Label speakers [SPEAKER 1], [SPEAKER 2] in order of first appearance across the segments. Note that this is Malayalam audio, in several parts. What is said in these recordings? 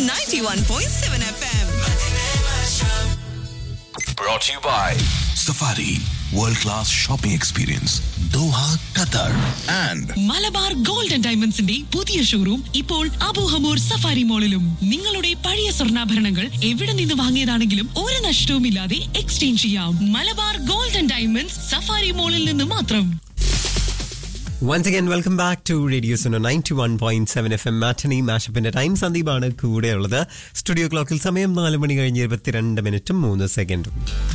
[SPEAKER 1] 91.7 FM.
[SPEAKER 2] Brought to you by Safari World Class Shopping Experience Doha, Qatar and
[SPEAKER 3] Malabar gold and ഡയമണ്ട്സിന്റെ പുതിയ ഷോറൂം ഇപ്പോൾ അബൂഹമൂർ സഫാരി മോളിലും നിങ്ങളുടെ പഴയ സ്വർണ്ണാഭരണങ്ങൾ എവിടെ നിന്ന് വാങ്ങിയതാണെങ്കിലും ഒരു നഷ്ടവുമില്ലാതെ എക്സ്ചേഞ്ച് ചെയ്യാം Malabar gold and diamonds Safari മോളിൽ നിന്ന് മാത്രം
[SPEAKER 4] once again welcome back to radio Suno ninety one point seven F M matinee മാഷപ്പിന്റെ ടൈം സന്ദീപാണ് കൂടെയുള്ളത് സ്റ്റുഡിയോ ക്ലോക്കിൽ സമയം നാല് മണി കഴിഞ്ഞ് ഇരുപത്തിരണ്ട് മിനിറ്റും മൂന്ന് സെക്കൻഡും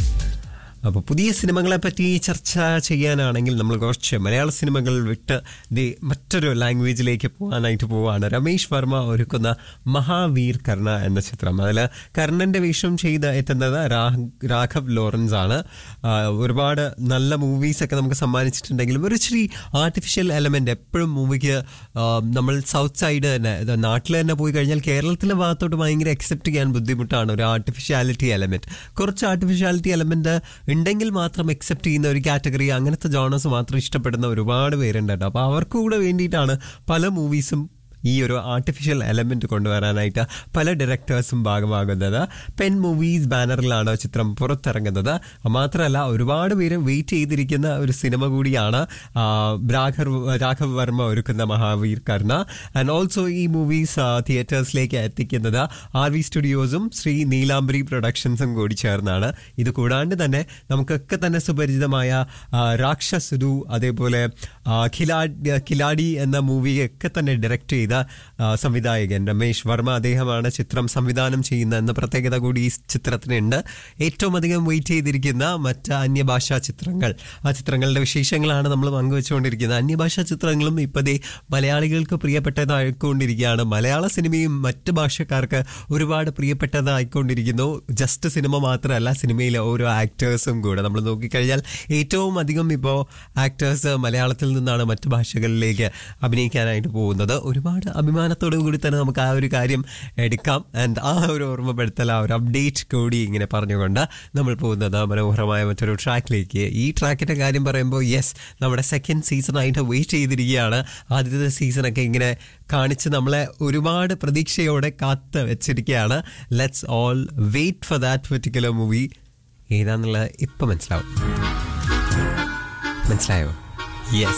[SPEAKER 4] അപ്പോൾ പുതിയ സിനിമകളെ പറ്റി ചർച്ച ചെയ്യാനാണെങ്കിൽ നമ്മൾ കുറച്ച് മലയാള സിനിമകൾ വിട്ട് ദേ മറ്റൊരു ലാംഗ്വേജിലേക്ക് പോകാനായിട്ട് പോവാണ് രമേശ് വർമ്മ ഒരുക്കുന്ന മഹാവീർ കർണ എന്ന ചിത്രം അതിൽ കർണന്റെ വേഷം ചെയ്ത് എത്തുന്നത് രാ- രാഘവ് ലോറൻസ് ആണ് ആ, ഒരുപാട് നല്ല മൂവീസ് ഒക്കെ നമുക്ക് സമ്മാനിച്ചിട്ടുണ്ടെങ്കിലും ഒരു ഇച്ചിരി ആർട്ടിഫിഷ്യൽ എലമെന്റ് എപ്പോഴും മൂവിക്ക് നമ്മൾ സൗത്ത് സൈഡ് തന്നെ ഇത് നാട്ടിൽ തന്നെ പോയി കഴിഞ്ഞാൽ കേരളത്തിലെ ഭാഗത്തോട്ട് ഭയങ്കര അക്സെപ്റ്റ് ചെയ്യാൻ ബുദ്ധിമുട്ടാണ് ഒരു ആർട്ടിഫിഷ്യാലിറ്റി എലമെന്റ് കുറച്ച് ആർട്ടിഫിഷ്യാലിറ്റി എലമെന്റ് ഉണ്ടെങ്കിൽ മാത്രം അക്സെപ്റ്റ് ചെയ്യുന്ന ഒരു കാറ്റഗറി അങ്ങനത്തെ ജോണേഴ്സ് മാത്രം ഇഷ്ടപ്പെടുന്ന ഒരുപാട് പേരുണ്ട് കേട്ടോ അപ്പോൾ അവർക്ക് കൂടെ വേണ്ടിയിട്ടാണ് പല മൂവീസും ഈ ഒരു ആർട്ടിഫിഷ്യൽ എലമെന്റ് കൊണ്ടുവരാനായിട്ട് പല ഡയറക്ടേഴ്സും ഭാഗമാകുന്നത് പെൻ മൂവീസ് ബാനറിലാണ് ചിത്രം പുറത്തിറങ്ങുന്നത് മാത്രമല്ല ഒരുപാട് പേര് വെയിറ്റ് ചെയ്തിരിക്കുന്ന ഒരു സിനിമ കൂടിയാണ് ആ, രാഘവ് രാഘവ് വർമ്മ ഒരുക്കുന്ന മഹാവീർ കർണ ആൻഡ് ഓൾസോ ഈ മൂവീസ് തിയേറ്റേഴ്സിലേക്ക് എത്തിക്കുന്നത് ആർ വി സ്റ്റുഡിയോസും ശ്രീ നീലാംബരി പ്രൊഡക്ഷൻസും കൂടി ചേർന്നാണ് ഇത് കൂടാണ്ട് തന്നെ നമുക്കൊക്കെ തന്നെ സുപരിചിതമായ ആ, രാക്ഷസുരു അതേപോലെ ആ, ഖിലാഡി ഖിലാഡി എന്ന മൂവിയൊക്കെ തന്നെ ഡയറക്റ്റ് ചെയ്ത ആ, സംവിധായകൻ രമേശ് വർമ്മ അദ്ദേഹമാണ് ചിത്രം സംവിധാനം ചെയ്യുന്ന എന്ന പ്രത്യേകത കൂടി ഈ ചിത്രത്തിനുണ്ട് ഏറ്റവും അധികം വെയിറ്റ് ചെയ്തിരിക്കുന്ന മറ്റ് അന്യഭാഷാ ചിത്രങ്ങൾ ആ ചിത്രങ്ങളുടെ വിശേഷങ്ങളാണ് നമ്മൾ പങ്കുവെച്ചുകൊണ്ടിരിക്കുന്നത് അന്യഭാഷാ ചിത്രങ്ങളും ഇപ്പതേ മലയാളികൾക്ക് പ്രിയപ്പെട്ടതായിക്കൊണ്ടിരിക്കുകയാണ് മലയാള സിനിമയും മറ്റ് ഭാഷക്കാർക്ക് ഒരുപാട് പ്രിയപ്പെട്ടതായിക്കൊണ്ടിരിക്കുന്നു ജസ്റ്റ് സിനിമ മാത്രമല്ല സിനിമയിലെ ഓരോ ആക്ടേഴ്സും കൂടെ നമ്മൾ നോക്കിക്കഴിഞ്ഞാൽ ഏറ്റവും അധികം ഇപ്പോൾ ആക്ടേഴ്സ് മലയാളത്തിൽ നിന്നാണ് മറ്റു ഭാഷകളിലേക്ക് അഭിനയിക്കാനായിട്ട് പോകുന്നത് ഒരുപാട് അഭിമാനത്തോടു കൂടി തന്നെ നമുക്ക് ആ ഒരു കാര്യം എടുക്കാം ആൻഡ് ആ ഒരു ഓർമ്മപ്പെടുത്തൽ ആ ഒരു അപ്ഡേറ്റ് കൂടി ഇങ്ങനെ പറഞ്ഞുകൊണ്ട് നമ്മൾ പോകുന്നത് മനോഹരമായ മറ്റൊരു ട്രാക്കിലേക്ക് ഈ ട്രാക്കിന്റെ കാര്യം പറയുമ്പോൾ യെസ് നമ്മുടെ സെക്കൻഡ് സീസൺ ആയിട്ട് വെയിറ്റ് ചെയ്തിരിക്കുകയാണ് ആദ്യത്തെ സീസണൊക്കെ ഇങ്ങനെ കാണിച്ച് നമ്മളെ ഒരുപാട് പ്രതീക്ഷയോടെ കാത്ത് വെച്ചിരിക്കുകയാണ് let's all wait for that particular movie ഏതാന്നുള്ളത് ഇപ്പം മനസ്സിലാവും മനസ്സിലായോ യെസ്